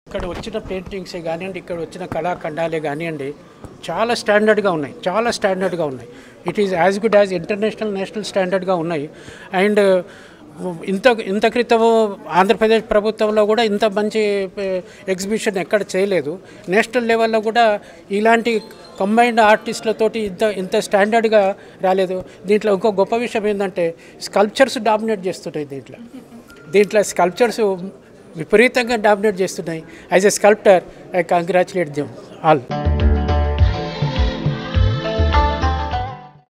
ఇక్కడ వచ్చిన పెయింటింగ్సే కానివ్వండి ఇక్కడ వచ్చిన కళాఖండాలే కానివ్వండి చాలా స్టాండర్డ్గా ఉన్నాయి చాలా స్టాండర్డ్గా ఉన్నాయి it is as good as international national స్టాండర్డ్గా ఉన్నాయి అండ్ ఇంత ఇంత క్రితం ఆంధ్రప్రదేశ్ ప్రభుత్వంలో కూడా ఇంత మంచి ఎగ్జిబిషన్ ఎక్కడ చేయలేదు నేషనల్ లెవెల్లో కూడా ఇలాంటి కంబైన్డ్ ఆర్టిస్టులతోటి ఇంత ఇంత స్టాండర్డ్గా రాలేదు దీంట్లో ఇంకో గొప్ప విషయం ఏంటంటే స్కల్ప్చర్స్ డామినేట్ చేస్తున్నాయి దీంట్లో దీంట్లో స్కల్ప్చర్స్ విపరీతంగా డామినేట్ చేస్తున్నాయి as a sculptor I congratulate them all